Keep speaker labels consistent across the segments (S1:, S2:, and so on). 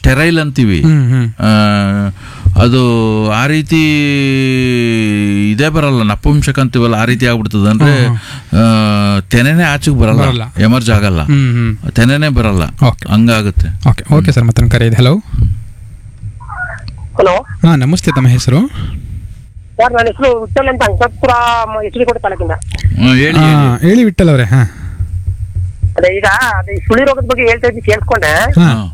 S1: Sterile ಅಂತೀವಿ
S2: ಹ್ಮ್ ಹ್ಮ್
S1: ಆ, ಅದು ಆ ರೀತಿ ಇದೇ ಬರಲ್ಲ ನಪುಂಸಕ ಅಂತೀವಲ್ಲ ಆ ರೀತಿ ಆಗ್ಬಿಡ್ತದೆ ಅಂದ್ರೆ ಆ, ತೆನೆನೇ ಆಚೆಗೆ ಬರಲ್ಲ
S2: ಬರಲ್ಲ.
S1: ಎಮರ್ಜ್ ಆಗಲ್ಲ
S2: ಹ್ಮ್ ಹ್ಮ್
S1: ತೆನೆನೇ ಬರಲ್ಲ
S2: ಓಕೆ
S1: ಹಂಗಾಗುತ್ತೆ
S2: ಓಕೆ ಓಕೆ ಸರ್ ಮತ್ತೊಂದು ಕರೆ ಇದೆ ಹಲೋ
S3: ಹಲೋ
S2: ಹಾಂ ನಮಸ್ತೆ ತಮ್ಮ ಹೆಸರು
S3: ಸರ್ ನನ್ನ ಹೆಸರು ವಿಠಲ್ ಅಂತ ಅಂಕಪುರ ಹೆಸರಿಕೋಟೆ ತಾಲೂಕಿಂದ
S1: ಹ್ಮ್, ಹೇಳಿ ಹೇಳಿ.
S2: ಹಾಂ ಹೇಳಿ ವಿಠಲ್ ಅವರೇ ಹಾಂ
S3: ಅದೇ ಈಗ ಅದೇ ಈ ಸುಳಿ ರೋಗದ ಬಗ್ಗೆ ಹೇಳ್ತಾ ಇದ್ದಿ ಕೇಳಿಸ್ಕೊಂಡೆ
S2: ಹಾಂ
S1: ಹಾ.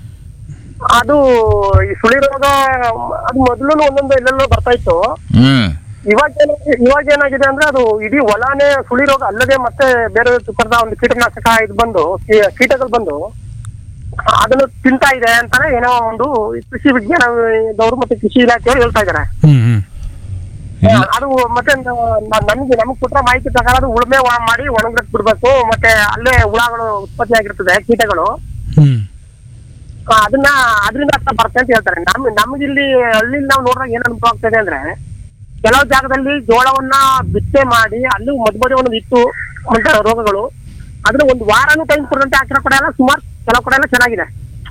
S3: ಅದು ಈ ಸುಳಿ ರೋಗ ಅದು ಮೊದಲು ಒಂದೊಂದು ಎಲ್ಲೆಲ್ಲೋ ಬರ್ತಾ ಇತ್ತು
S1: ಹ್ಮ್
S3: ಇವಾಗ ಏನಾಗಿದೆ ಇವಾಗ ಏನಾಗಿದೆ ಅಂದ್ರೆ ಅದು ಇಡೀ ಹೊಲಾನೇ ಸುಳಿ ರೋಗ ಅಲ್ಲದೆ ಮತ್ತೆ ಬೇರೆ ತರದ ಒಂದು ಕೀಟನಾಶಕ ಇದು ಬಂದು ಕೀ- ಕೀಟಗಳು ಬಂದು ಅದನ್ನು ತಿಂತಾ ಇದೆ ಅಂತಾನೆ ಏನೋ ಒಂದು ಈ ಕೃಷಿ ವಿಜ್ಞಾನದವರು ಮತ್ತೆ ಕೃಷಿ ಇಲಾಖೆಯವರು ಹೇಳ್ತಾ ಇದ್ದಾರೆ
S2: ಹ್ಮ್ ಹ್ಮ್
S3: ಅದು ಮತ್ತೆ ನ- ನಮ್ಗೆ ನಮ್ಗೆ ಕೊಟ್ಟ ಮಾಹಿತಿ ಪ್ರಕಾರ ಅದು ಉಳುಮೆ ವ- ಮಾಡಿ ಒಣಗಕ್ ಬಿಡ್ಬೇಕು ಮತ್ತೆ ಅಲ್ಲೇ ಹುಳಗಳು ಉತ್ಪತ್ತಿ ಆಗಿರ್ತದೆ ಕೀಟಗಳು
S2: ಹ್ಮ್
S3: ಆ, ಅದನ್ನ ಅದರಿಂದ ಅರ್ಥ ಬರುತ್ತೆ ಅಂತ ಹೇಳ್ತಾರೆ ನಮ್ ನಮ್ಗಿಲ್ಲಿ ಹಳ್ಳಿಲಿ ನಾವು ನೋಡಿದಾಗ ಏನ್ ಅನುಭವ ಆಗ್ತದೆ ಅಂದ್ರೆ ಕೆಲವು ಜಾಗದಲ್ಲಿ ಜೋಳವನ್ನ ಬಿತ್ತನೆ ಮಾಡಿ ಅಲ್ಲಿ ಮಧ್ಯ ಮಧ್ಯ ಒಂದೊಂದು ಇತ್ತು ಮತ್ತೆ ರೋಗಗಳು ಅದನ್ನ ಒಂದು ವಾರನೂ ಟೈಮ್ ಕೊಡುವಂತೆ ಹಾಕಿರೋ ಕಡೆ ಎಲ್ಲ ಸುಮಾರು ಕೆಲವು ಕಡೆ ಎಲ್ಲ ಚೆನ್ನಾಗಿದೆ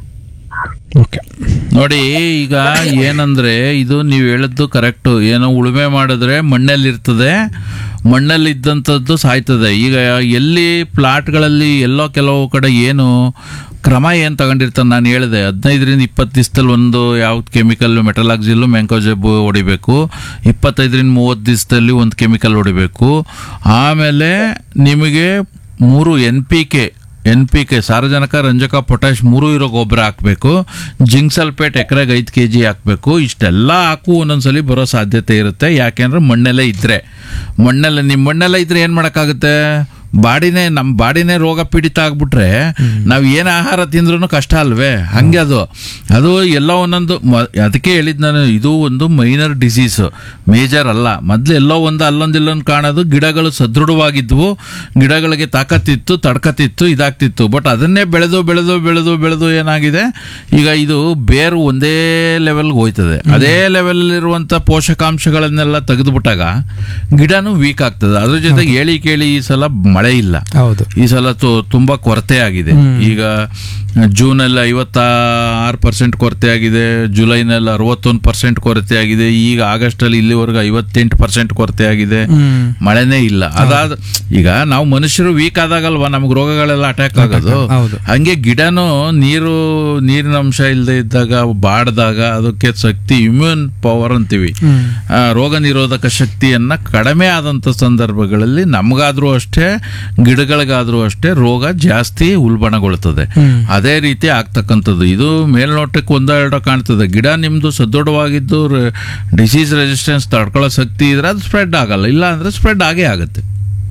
S2: ಓಕೆ
S1: ನೋಡಿ ಈಗ ಏನಂದ್ರೆ ಇದು ನೀವು ಹೇಳಿದ್ದು ಕರೆಕ್ಟು ಏನೋ ಉಳುಮೆ ಮಾಡಿದ್ರೆ ಮಣ್ಣಲ್ಲಿ ಇರ್ತದೆ ಮಣ್ಣಲ್ಲಿ ಇದ್ದಂಥದ್ದು ಸಾಯ್ತದೆ ಈಗ ಎಲ್ಲಿ ಪ್ಲಾಟ್ಗಳಲ್ಲಿ ಎಲ್ಲೋ ಕೆಲವು ಕಡೆ ಏನು ಕ್ರಮ ಏನು ತಗೊಂಡಿರ್ತಾನೆ ನಾನು ಹೇಳಿದೆ ಹದಿನೈದರಿಂದ ಇಪ್ಪತ್ತು ದಿವಸದಲ್ಲಿ ಒಂದು ಯಾವ್ದು ಕೆಮಿಕಲ್ ಮೆಟಲಾಕ್ಸಿಲ್ಲು ಮ್ಯಾಂಕೋಜೆಬ್ ಹೊಡಿಬೇಕು ಇಪ್ಪತ್ತೈದರಿಂದ ಮೂವತ್ತು ದಿವಸದಲ್ಲಿ ಒಂದು ಕೆಮಿಕಲ್ ಹೊಡಿಬೇಕು ಆಮೇಲೆ ನಿಮಗೆ ಮೂರು N P K N P K ಸಾರಜನಕ ರಂಜಕ ಪೊಟ್ಯಾಶ್ ಮೂರು ಇರೋ ಗೊಬ್ಬರ ಹಾಕಬೇಕು ಜಿಂಕ್ ಸಲ್ಫೇಟ್ ಎಕರೆಗೆ ಐದು ಕೆ ಜಿ ಹಾಕಬೇಕು ಇಷ್ಟೆಲ್ಲ ಹಾಕು ಒಂದೊಂದ್ಸಲಿ ಬರೋ ಸಾಧ್ಯತೆ ಇರುತ್ತೆ ಯಾಕೆಂದ್ರೆ ಮಣ್ಣೆಲ್ಲ ಇದ್ರೆ ಮಣ್ಣೆಲ್ಲ ನಿಮ್ಮ ಮಣ್ಣೆಲ್ಲ ಇದ್ರೆ ಏನು ಮಾಡೋಕ್ಕಾಗುತ್ತೆ ಬಾಡಿನೇ ನಮ್ಮ ಬಾಡಿನೇ ರೋಗ ಪೀಡಿತ ಆಗ್ಬಿಟ್ರೆ ನಾವು ಏನು ಆಹಾರ ತಿಂದ್ರೂ ಕಷ್ಟ ಅಲ್ವೇ ಹಂಗೆ ಅದು ಅದು ಎಲ್ಲೋ ಒಂದೊಂದು ಮ- ಅದಕ್ಕೆ ಹೇಳಿದ್ ನಾನು ಇದು ಒಂದು ಮೈನರ್ ಡಿಸೀಸ್ ಮೇಜರ್ ಅಲ್ಲ ಮೊದಲು ಎಲ್ಲೋ ಒಂದು ಅಲ್ಲೊಂದು ಇಲ್ಲೊಂದು ಕಾಣೋದು ಗಿಡಗಳು ಸದೃಢವಾಗಿದ್ವು ಗಿಡಗಳಿಗೆ ತಾಕತ್ತಿತ್ತು ತಡ್ಕತ್ತಿತ್ತು ಇದಾಗ್ತಿತ್ತು ಬಟ್ ಅದನ್ನೇ ಬೆಳೆದು ಬೆಳೆದು ಬೆಳೆದು ಬೆಳೆದು ಏನಾಗಿದೆ ಈಗ ಇದು ಬೇರು ಒಂದೇ ಲೆವೆಲ್ಗೆ ಹೋಯ್ತದೆ ಅದೇ ಲೆವೆಲ್ ಇರುವಂತ ಪೋಷಕಾಂಶಗಳನ್ನೆಲ್ಲ ತೆಗೆದುಬಿಟ್ಟಾಗ ಗಿಡನೂ ವೀಕ್ ಆಗ್ತದೆ ಅದ್ರ ಜೊತೆಗೆ ಹೇಳಿ ಕೇಳಿ ಈ ಸಲ ಮಳೆ ಇಲ್ಲ
S2: ಹೌದು
S1: ಈ ಸಲ ತು- ತುಂಬಾ ಕೊರತೆ ಆಗಿದೆ ಈಗ ಜೂನಲ್ಲಿ ಐವತ್ತ ಆರು ಪರ್ಸೆಂಟ್ ಕೊರತೆ ಆಗಿದೆ ಜುಲೈನಲ್ಲಿ ಅರವತ್ತೊಂದು ಪರ್ಸೆಂಟ್ ಕೊರತೆ ಆಗಿದೆ ಈಗ ಆಗಸ್ಟಲ್ಲಿ ಇಲ್ಲಿವರೆಗೂ ಐವತ್ತೆಂಟು ಪರ್ಸೆಂಟ್ ಕೊರತೆ ಆಗಿದೆ
S2: ಹ್ಮ್
S1: ಮಳೆನೇ ಇಲ್ಲ ಅದಾದ ಈಗ ನಾವು ಮನುಷ್ಯರು ವೀಕ್ ಆದಾಗಲ್ವಾ ನಮ್ಗೆ ರೋಗಗಳೆಲ್ಲ ಅಟ್ಯಾಕ್ ಆಗೋದು
S2: ಹೌದು.
S1: ಹಂಗೆ ಗಿಡನೂ ನೀರು ನೀರಿನ ಅಂಶ ಇಲ್ಲದೆ ಇದ್ದಾಗ ಬಾಡ್ದಾಗ ಅದಕ್ಕೆ ಶಕ್ತಿ ಇಮ್ಯೂನ್ ಪವರ್ ಅಂತೀವಿ
S2: ಹ್ಮ್
S1: ಆ, ರೋಗ ನಿರೋಧಕ ಶಕ್ತಿಯನ್ನ ಕಡಿಮೆ ಆದಂತ ಸಂದರ್ಭಗಳಲ್ಲಿ ನಮಗಾದ್ರೂ ಅಷ್ಟೇ ಗಿಡಗಳಿಗಾದ್ರೂ ಅಷ್ಟೇ ರೋಗ ಜಾಸ್ತಿ ಉಲ್ಬಣಗೊಳ್ತದೆ
S2: ಹ್ಮ್.
S1: ಅದೇ ರೀತಿ ಆಗ್ತಕ್ಕಂಥದ್ದು ಇದು ಮೇಲ್ನೋಟಕ್ಕೆ ಒಂದೆರಡು ಕಾಣ್ತದೆ ಗಿಡ ನಿಮ್ದು ಸದೃಢವಾಗಿದ್ದು ಡಿಸೀಸ್ ರೆಸಿಸ್ಟೆನ್ಸ್ ತಡ್ಕೊಳ್ಳೋ ಶಕ್ತಿ ಇದ್ರೆ ಅದು ಸ್ಪ್ರೆಡ್ ಆಗಲ್ಲ ಇಲ್ಲ ಅಂದ್ರೆ ಸ್ಪ್ರೆಡ್ ಆಗೇ ಆಗುತ್ತೆ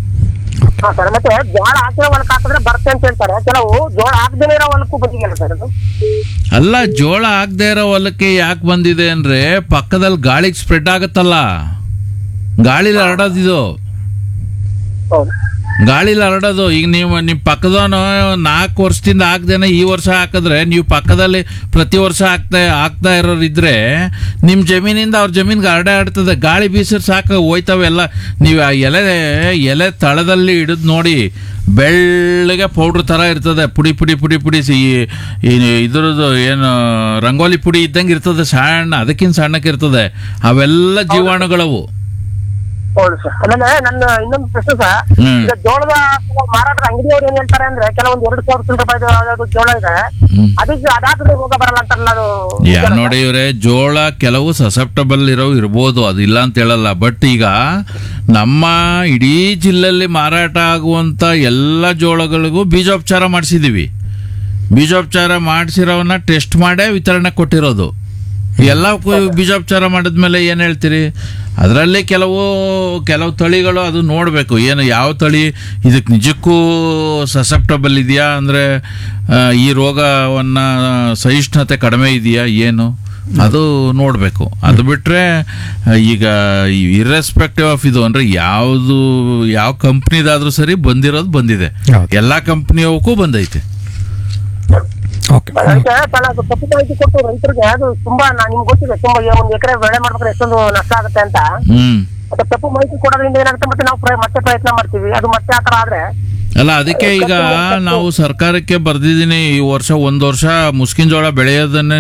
S3: ಹಾ ಸರ್ ಮತ್ತೆ ಜೋಳ ಹಾಕಿರೋ ಹೊಲಕ್ಕೆ ಹಾಕಿದ್ರೆ ಬರುತ್ತೆ ಅಂತ ಹೇಳ್ತಾರೆ ಕೆಲವು ಜೋಳ ಹಾಕ್ದೇನೆ ಇರೋ ಹೊಲಕ್ಕೂ ಬಂದಿದೆಯಲ್ಲ ಸರ್ ಅದು
S1: ಅಲ್ಲ ಜೋಳ ಆಗದೆ ಇರೋ ಹೊಲಕ್ಕೆ ಯಾಕೆ ಬಂದಿದೆ ಅಂದ್ರೆ ಪಕ್ಕದಲ್ಲಿ ಗಾಳಿಗೆ ಸ್ಪ್ರೆಡ್ ಆಗುತ್ತಲ್ಲ ಗಾಳಿಲಿ ಹರಡೋದಿದು
S3: ಹೌದು
S1: ಗಾಳಿಲಿ ಹರಡೋದು ಈಗ ನೀವು ನಿಮ್ಮ ಪಕ್ಕದವನು ನಾಲ್ಕು ವರ್ಷದಿಂದ ಹಾಕ್ದೇನೆ ಈ ವರ್ಷ ಹಾಕಿದ್ರೆ ನೀವು ಪಕ್ಕದಲ್ಲಿ ಪ್ರತಿ ವರ್ಷ ಹಾಕ್ತಾ ಹಾಕ್ತಾ ಇರೋರು ಇದ್ರೆ ನಿಮ್ಮ ಜಮೀನಿಂದ ಅವ್ರ ಜಮೀನ್ಗೆ ಹರಡೆ ಆಡ್ತದೆ ಗಾಳಿ ಬೀಸಿದ್ರೆ ಸಾಕು ಹೋಯ್ತವೆ ಎಲ್ಲ ನೀವು ಆ ಎಲೆ ಎಲೆ ತಳದಲ್ಲಿ ಹಿಡಿದು ನೋಡಿ ಬೆಳ್ಳಗೆ ಪೌಡ್ರ್ ಥರ ಇರ್ತದೆ ಪುಡಿ ಪುಡಿ ಪುಡಿ ಪುಡಿ ಸಿ ಈ ಇದ್ರದ್ದು ಏನು ರಂಗೋಲಿ ಪುಡಿ ಇದ್ದಂಗೆ ಇರ್ತದೆ ಸಣ್ಣ ಅದಕ್ಕಿಂತ ಸಣ್ಣಕ್ಕೆ ಇರ್ತದೆ ಅವೆಲ್ಲ ಜೀವಾಣುಗಳವು
S3: ಹೌದು ಸರ್ ಆಮೇಲೆ ನನ್ನ ಇನ್ನೊಂದು ಪ್ರಶ್ನೆ ಸರ್
S1: ಹ್ಮ್.
S3: ಈಗ ಜೋಳದ ಮಾರಾಟದ ಅಂಗಡಿಯವ್ರು ಏನ್ ಹೇಳ್ತಾರೆ ಅಂದ್ರೆ ಕೆಲವೊಂದು ಎರಡು ಸಾವಿರ ಚಿಲ್ಲರೆ ರೂಪಾಯಿ ಯಾವ್ದಾದ್ರು ಜೋಳ ಇದೆ
S1: ಹ್ಮ್.
S3: ಅದಕ್ಕೆ ಅದಾದ್ರೆ ರೋಗ ಬರಲ್ಲ ಅಂತಾರಲ್ಲ ಅದು
S1: ಯಾ ನೋಡಿ ಇವ್ರೆ ಜೋಳ ಕೆಲವು ಸಸೆಪ್ಟಬಲ್ ಇರೋ ಇರ್ಬೋದು ಅದು ಇಲ್ಲ ಅಂತ ಹೇಳಲ್ಲ ಬಟ್ ಈಗ ನಮ್ಮ ಇಡೀ ಜಿಲ್ಲೆಯಲ್ಲಿ ಮಾರಾಟ ಆಗುವಂತ ಎಲ್ಲ ಜೋಳಗಳಿಗೂ ಬೀಜೋಪಚಾರ ಮಾಡಿಸಿದೀವಿ ಬೀಜೋಪಚಾರ ಮಾಡಿಸಿರೋವನ್ನ ಟೆಸ್ಟ್ ಮಾಡೇ ವಿತರಣೆ ಕೊಟ್ಟಿರೋದು ಎಲ್ಲಕ್ಕೂ ಬೀಜೋಪಚಾರ ಮಾಡಿದ್ಮೇಲೆ ಏನು ಹೇಳ್ತೀರಿ ಅದರಲ್ಲಿ ಕೆಲವು ಕೆಲವು ತಳಿಗಳು ಅದು ನೋಡಬೇಕು ಏನು ಯಾವ ತಳಿ ಇದಕ್ಕೆ ನಿಜಕ್ಕೂ ಸಸೆಪ್ಟಬಲ್ ಇದೆಯಾ ಅಂದರೆ ಈ ರೋಗವನ್ನು ಸಹಿಷ್ಣುತೆ ಕಡಿಮೆ ಇದೆಯಾ ಏನು ಅದು ನೋಡಬೇಕು ಅದು ಬಿಟ್ಟರೆ ಈಗ ಇರ್ರೆಸ್ಪೆಕ್ಟಿವ್ ಆಫ್ ಇದು ಅಂದರೆ ಯಾವುದು ಯಾವ ಕಂಪ್ನಿದಾದ್ರೂ ಸರಿ ಬಂದಿರೋದು ಬಂದಿದೆ
S2: ಹೌದು.
S1: ಎಲ್ಲ ಕಂಪ್ನಿಯವಕ್ಕೂ ಬಂದೈತೆ
S2: ಓಕೆ
S3: ಅದಕ್ಕೆ ತನ್ನ ಅದು ತಪ್ಪು ಮಾಹಿತಿ ಕೊಟ್ಟು ರೈತರಿಗೆ ಅದು ತುಂಬಾ ನಾ- ನಿಮ್ಗೆ ಗೊತ್ತಿದೆ ತುಂಬಾ ಈ ಒಂದು ಎಕರೆ ಬೆಳೆ ಮಾಡ್ಬೇಕಾದ್ರೆ ಎಷ್ಟೊಂದು ನಷ್ಟ ಆಗುತ್ತೆ ಅಂತ
S1: ಹ್ಮ್
S3: ಮತ್ತೆ ತಪ್ಪು ಮಾಹಿತಿ ಕೊಡೋದ್ರಿಂದ ಏನಾಗುತ್ತೆ ಮತ್ತೆ ನಾವು ಪ್ರಯ- ಮತ್ತೆ ಪ್ರಯತ್ನ ಮಾಡ್ತೀವಿ ಅದು ಮತ್ತೆ ಆತರ ಆದ್ರೆ
S1: ಅಲ್ಲ ಅದಕ್ಕೆ ಈಗ ನಾವು ಸರ್ಕಾರಕ್ಕೆ ಬರ್ದಿದ್ದೀನಿ ಈ ವರ್ಷ ಒಂದು ವರ್ಷ ಮುಸ್ಕಿನ ಜೋಳ ಬೆಳೆಯೋದನ್ನೇ